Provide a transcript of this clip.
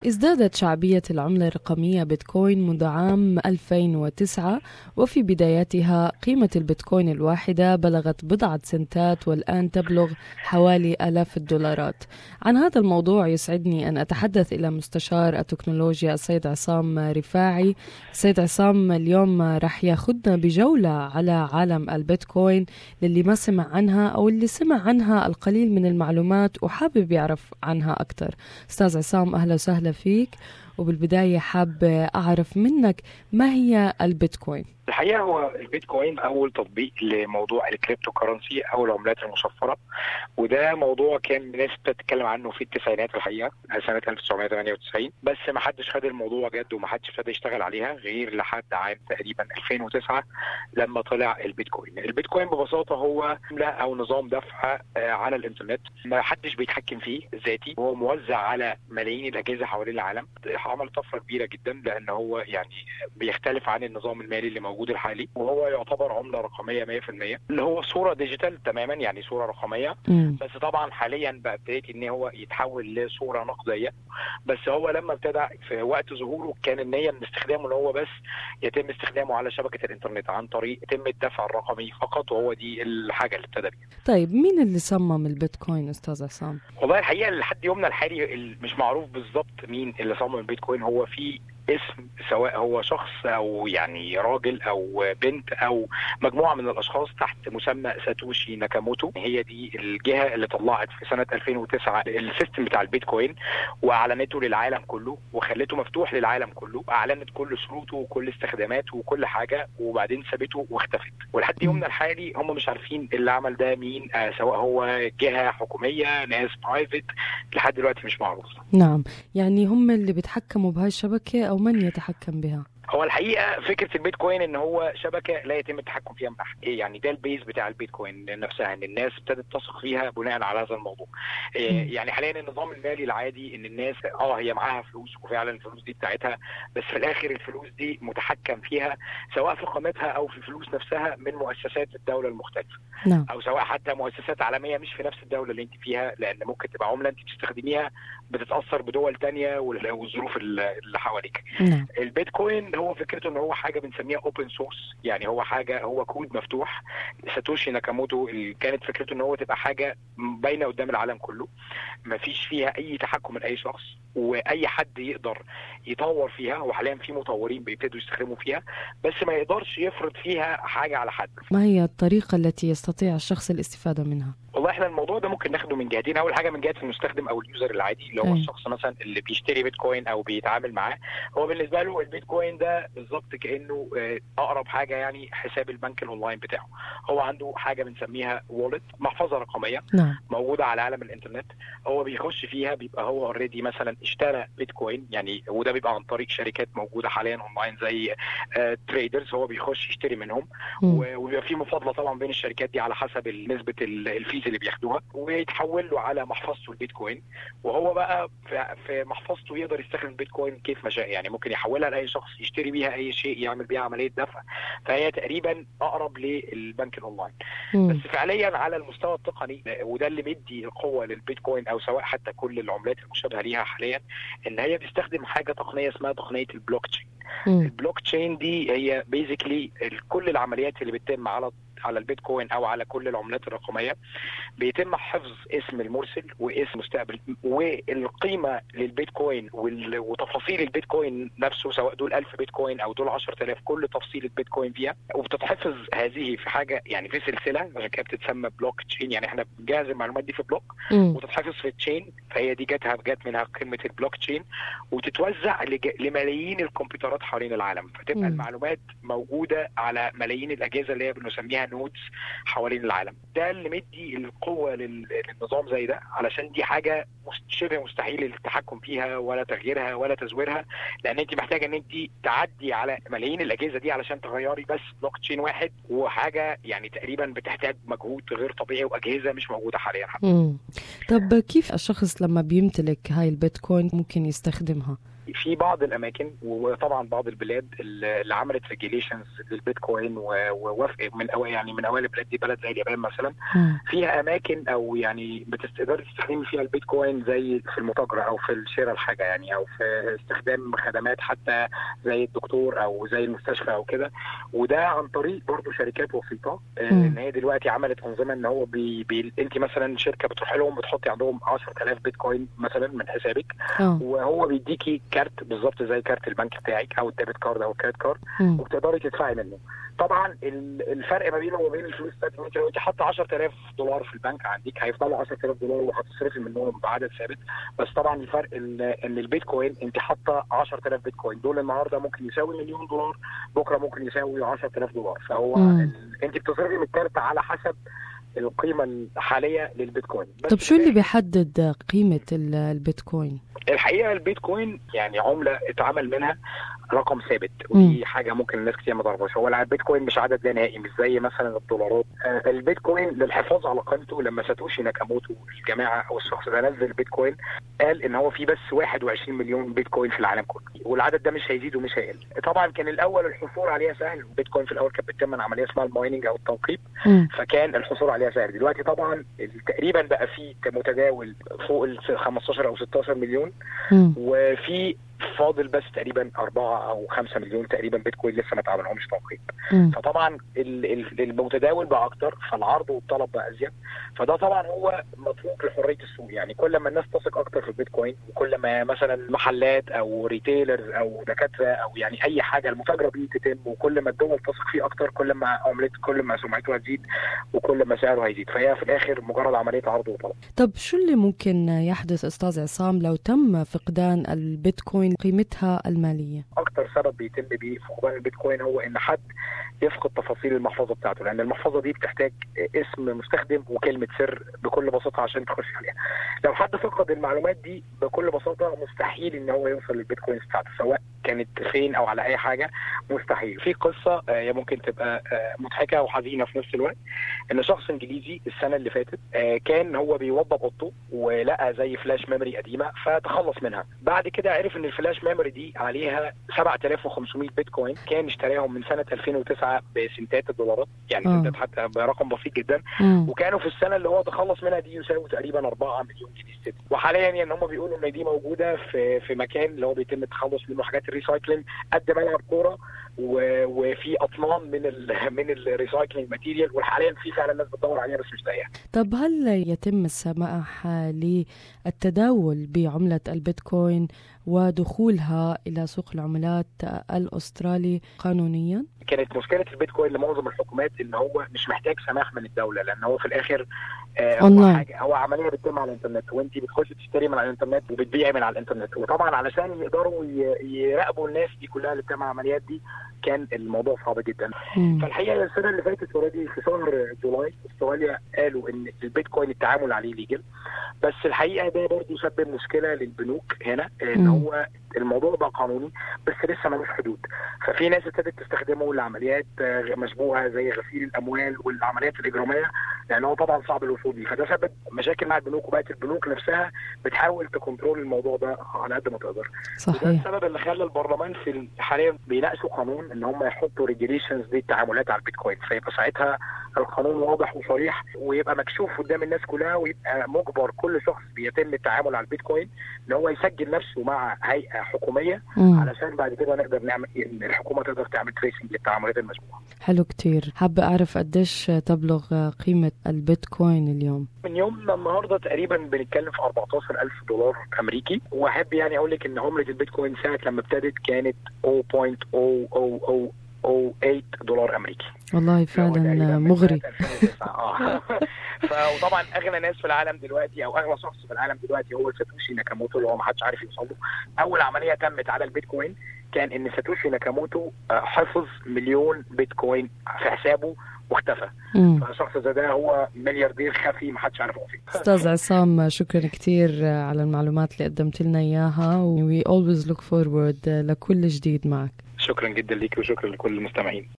ازدادت شعبية العملة الرقمية بيتكوين منذ عام 2009 وفي بداياتها قيمة البيتكوين الواحدة بلغت بضعة سنتات والآن تبلغ حوالي آلاف الدولارات عن هذا الموضوع يسعدني أن أتحدث إلى مستشار التكنولوجيا السيد عصام رفاعي السيد عصام اليوم رح ياخذنا بجولة على عالم البيتكوين للي ما سمع عنها أو اللي سمع عنها القليل من المعلومات وحابب يعرف عنها أكثر أستاذ عصام أهلا وسهلا فيك وبالبداية حاب أعرف منك ما هي البيتكوين الحقيقه هو البيتكوين اول تطبيق لموضوع الكريبتو كرنسي او العملات المشفره وده موضوع كان الناس بتتكلم عنه في التسعينات الحقيقه سنه 1998 بس ما حدش خد الموضوع جد وما حدش ابتدى يشتغل عليها غير لحد عام تقريبا 2009 لما طلع البيتكوين البيتكوين ببساطه هو عمله او نظام دفع على الانترنت ما حدش بيتحكم فيه ذاتي هو موزع على ملايين الاجهزه حوالين العالم عمل طفره كبيره جدا لان هو يعني بيختلف عن النظام المالي اللي موجود الحالي وهو يعتبر عمله رقميه 100% اللي هو صوره ديجيتال تماما يعني صوره رقميه مم. بس طبعا حاليا بقى ابتديت ان هو يتحول لصوره نقديه بس هو لما ابتدى في وقت ظهوره كان النيه من استخدامه ان هو بس يتم استخدامه على شبكه الانترنت عن طريق يتم الدفع الرقمي فقط وهو دي الحاجه اللي ابتدى بيها طيب مين اللي صمم البيتكوين أستاذ عصام؟ والله الحقيقه لحد يومنا الحالي ال- مش معروف بالظبط مين اللي صمم البيتكوين هو في اسم سواء هو شخص او يعني راجل او بنت او مجموعه من الاشخاص تحت مسمى ساتوشي ناكاموتو هي دي الجهه اللي طلعت في سنه 2009 السيستم بتاع البيتكوين واعلنته للعالم كله وخلته مفتوح للعالم كله اعلنت كل شروطه وكل استخداماته وكل حاجه وبعدين سابته واختفت ولحد يومنا الحالي هم مش عارفين اللي عمل ده مين آه سواء هو جهه حكوميه ناس برايفت لحد دلوقتي مش معروف نعم يعني هم اللي بيتحكموا بهاي الشبكة أو من يتحكم بها؟ هو الحقيقه فكره البيتكوين ان هو شبكه لا يتم التحكم فيها من احد إيه يعني ده البيز بتاع البيتكوين نفسها ان الناس ابتدت تثق فيها بناء على هذا الموضوع إيه يعني حاليا النظام المالي العادي ان الناس اه هي معاها فلوس وفعلا الفلوس دي بتاعتها بس في الاخر الفلوس دي متحكم فيها سواء في قيمتها او في الفلوس نفسها من مؤسسات الدوله المختلفه نعم او سواء حتى مؤسسات عالميه مش في نفس الدوله اللي انت فيها لان ممكن تبقى عمله انت بتستخدميها بتتاثر بدول تانية وال- والظروف اللي اللي حواليك نعم البيتكوين هو فكرته ان هو حاجه بنسميها اوبن سورس يعني هو حاجه هو كود مفتوح ساتوشي ناكاموتو اللي كانت فكرته ان هو تبقى حاجه باينه قدام العالم كله ما فيش فيها اي تحكم من اي شخص واي حد يقدر يطور فيها وحاليا في مطورين بيبتدوا يستخدموا فيها بس ما يقدرش يفرض فيها حاجه على حد ما هي الطريقة التي يستطيع الشخص الاستفادة منها؟ والله احنا الموضوع ده ممكن ناخده من جهتين اول حاجه من جهه المستخدم او اليوزر العادي اللي هو أيوة. الشخص مثلا اللي بيشتري بيتكوين او بيتعامل معاه هو بالنسبه له البيتكوين ده بالظبط كانه آه، اقرب حاجه يعني حساب البنك الاونلاين بتاعه هو عنده حاجه بنسميها وولت محفظه رقميه نعم موجوده على عالم الانترنت هو بيخش فيها بيبقى هو اوريدي مثلا اشترى بيتكوين يعني وده بيبقى عن طريق شركات موجوده حاليا اونلاين زي آه تريدرز هو بيخش يشتري منهم مم. و- وبيبقى في مفاضله طبعا بين الشركات دي على حسب نسبه ال- الفيز اللي بياخدوها ويتحول له على محفظته البيتكوين وهو بقى في- في محفظته يقدر يستخدم البيتكوين كيف ما شاء يعني ممكن يحولها لاي شخص يشتري بيها اي شيء يعمل بيها عمليه دفع فهي تقريبا اقرب للبنك الاونلاين بس مم. فعليا على المستوى التقني وده اللي مدي القوه للبيتكوين او سواء حتى كل العملات المشابهه ليها حاليا ان هي بتستخدم حاجه تقنيه اسمها تقنيه البلوك تشين مم. البلوك تشين دي هي بيزيكلي كل العمليات اللي بتتم على على البيتكوين او على كل العملات الرقميه بيتم حفظ اسم المرسل واسم مستقبل والقيمه للبيتكوين وال- وتفاصيل البيتكوين نفسه سواء دول 1000 بيتكوين او دول 10000 كل تفصيل البيتكوين فيها وبتتحفظ هذه في حاجه يعني في سلسله عشان كده بتتسمى بلوك تشين يعني احنا بنجهز المعلومات دي في بلوك مم. وتتحفظ في التشين فهي دي جاتها جات منها كلمه البلوك تشين وتتوزع لج- لملايين الكمبيوترات حوالين العالم فتبقى مم. المعلومات موجوده على ملايين الاجهزه اللي هي بنسميها نودز حوالين العالم ده اللي مدي القوه لل- للنظام زي ده علشان دي حاجه مست- شبه مستحيل التحكم فيها ولا تغييرها ولا تزويرها لان انت محتاجه ان انت تعدي على ملايين الاجهزه دي علشان تغيري بس بلوك تشين واحد وحاجه يعني تقريبا بتحتاج مجهود غير طبيعي واجهزه مش موجوده حاليا مم. طب كيف الشخص لما بيمتلك هاي البيتكوين ممكن يستخدمها؟ في بعض الاماكن وطبعا بعض البلاد اللي عملت ريجيليشنز للبيتكوين و- ووافق من أو يعني يعني من اوائل البلاد دي بلد زي اليابان مثلا مم. فيها اماكن او يعني بتقدري تستخدمي فيها البيتكوين زي في المتاجره او في شراء الحاجه يعني او في استخدام خدمات حتى زي الدكتور او زي المستشفى او كده وده عن طريق برضه شركات وسيطه آه، مم. ان هي دلوقتي عملت انظمه ان هو بي بي انت مثلا شركه بتروحي لهم بتحطي عندهم 10000 بيتكوين مثلا من حسابك اه وهو بيديكي كارت بالظبط زي كارت البنك بتاعك او الديبت كارد او الكريدت كارد مم. وبتقدري تدفعي منه طبعا ال- الفرق ما بينه وما بين الفلوس بتاعتك انت لو انت حاطه 10000 دولار في البنك عندك هيفضلوا 10000 دولار وهتصرفي منهم بعدد ثابت بس طبعا الفرق ان ان البيتكوين انت حاطه 10000 بيتكوين دول النهارده ممكن يساوي مليون دولار بكره ممكن يساوي 10000 دولار فهو مم. ال- انت بتصرفي من الكارت على حسب القيمه الحاليه للبيتكوين بس طب شو اللي في- بيحدد قيمة ال- البيتكوين؟ الحقيقه البيتكوين يعني عمله اتعمل منها رقم ثابت ودي حاجه ممكن الناس كتير ما تعرفهاش هو البيتكوين مش عدد لا نهائي مش زي مثلا الدولارات آه، البيتكوين للحفاظ على قيمته لما ساتوشي ناكاموتو الجماعه او الشخص ده نزل البيتكوين قال ان هو في بس 21 مليون بيتكوين في العالم كله والعدد ده مش هيزيد ومش هيقل طبعا كان الاول الحصول عليها سهل البيتكوين في الاول كانت بتتم من عمليه اسمها المايننج او التنقيب مم. فكان الحصول عليها سهل دلوقتي طبعا تقريبا بقى في متداول فوق ال 15 او 16 مليون مم. وفي فاضل بس تقريبا أربعة أو خمسة مليون تقريبا بيتكوين لسه ما اتعملهمش تنقيب مم. فطبعا ال- ال- المتداول بقى أكتر فالعرض والطلب بقى أزيد فده طبعا هو مطلوب لحرية السوق يعني كل ما الناس تثق أكتر في البيتكوين وكل ما مثلا محلات أو ريتيلرز أو دكاترة أو يعني أي حاجة المتاجرة بيه تتم وكل ما الدول تثق فيه أكتر كل ما عملته كل ما سمعته هتزيد وكل ما سعره هيزيد فهي في الآخر مجرد عملية عرض وطلب طب شو اللي ممكن يحدث أستاذ عصام لو تم فقدان البيتكوين قيمتها المالية؟ اكتر سبب بيتم بيه فقدان البيتكوين هو ان حد يفقد تفاصيل المحفظه بتاعته لان المحفظه دي بتحتاج اسم مستخدم وكلمه سر بكل بساطه عشان تخش عليها لو حد فقد المعلومات دي بكل بساطه مستحيل ان هو يوصل للبيتكوينز بتاعته سواء كانت فين او على اي حاجه مستحيل في قصه آه، هي ممكن تبقى آه، مضحكه وحزينه في نفس الوقت ان شخص انجليزي السنه اللي فاتت آه، كان هو بيوضب اوضته ولقى زي فلاش ميموري قديمه فتخلص منها بعد كده عرف ان الفلاش ميموري دي عليها 7500 بيتكوين كان اشتراهم من سنه 2009 بسنتات الدولارات يعني آه. سنتات حتى برقم بسيط جدا مم. وكانوا في السنه اللي هو تخلص منها دي يساوي تقريبا 4 مليون جنيه ست وحاليا يعني هم بيقولوا ان دي موجوده في في مكان اللي هو بيتم التخلص منه حاجات الريسايكلينج قد ملعب كوره و- وفي اطنان من ال من الريسايكلينج ماتيريال وحاليا في فعلا ناس بتدور عليها بس مش لاقيها طب هل يتم السماح للتداول بعملة البيتكوين ودخولها إلى سوق العملات الأسترالي قانونيا؟ كانت مشكله البيتكوين لمعظم الحكومات ان هو مش محتاج سماح من الدوله لان هو في الاخر آه هو أونلاين. حاجه هو عمليه بتتم على الانترنت وانت بتخشي تشتري من على الانترنت وبتبيعي من على الانترنت وطبعا علشان يقدروا ي- يراقبوا الناس دي كلها اللي بتعمل العمليات دي كان الموضوع صعب جدا مم. فالحقيقه السنه اللي فاتت اوريدي في شهر جولاي استراليا قالوا ان البيتكوين التعامل عليه ليجل بس الحقيقه ده برضه سبب مشكله للبنوك هنا ان مم. هو الموضوع بقى قانوني بس لسه ملوش حدود ففي ناس ابتدت تستخدمه لعمليات آه، مشبوهه زي غسيل الاموال والعمليات الاجراميه لان هو طبعا صعب الوصول ليه فده سبب مشاكل مع البنوك وبقت البنوك نفسها بتحاول تكنترول الموضوع ده على قد ما تقدر وده صحيح السبب اللي خلى البرلمان في ال- حاليا بيناقشوا قانون ان هم يحطوا ريجيليشنز للتعاملات على البيتكوين فيبقى ساعتها القانون واضح وصريح ويبقى مكشوف قدام الناس كلها ويبقى مجبر كل شخص بيتم التعامل على البيتكوين ان هو يسجل نفسه مع هيئه حكوميه مم. علشان بعد كده نقدر نعمل إن الحكومه تقدر تعمل تريسنج للتعاملات المشبوهه. حلو كتير حابة أعرف قديش تبلغ قيمة البيتكوين اليوم من يومنا النهارده تقريبا بنتكلم في 14000 دولار امريكي واحب يعني اقول لك ان عمله البيتكوين ساعه لما ابتدت كانت 0.00008 دولار امريكي والله هو فعلا تقريباً من مغري سنة 2009. اه ف- وطبعا اغنى ناس في العالم دلوقتي او اغلى شخص في العالم دلوقتي هو ساتوشي ناكاموتو اللي هو ما حدش عارف يوصل له اول عمليه تمت على البيتكوين كان ان ساتوشي ناكاموتو آه، حفظ مليون بيتكوين في حسابه واختفى مم. فالشخص زي ده هو ملياردير خفي ما حدش عارف هو فين أستاذ عصام شكرا كتير على المعلومات اللي قدمت لنا إياها و we always look forward لكل جديد معك شكرا جدا ليكي وشكرا لكل المستمعين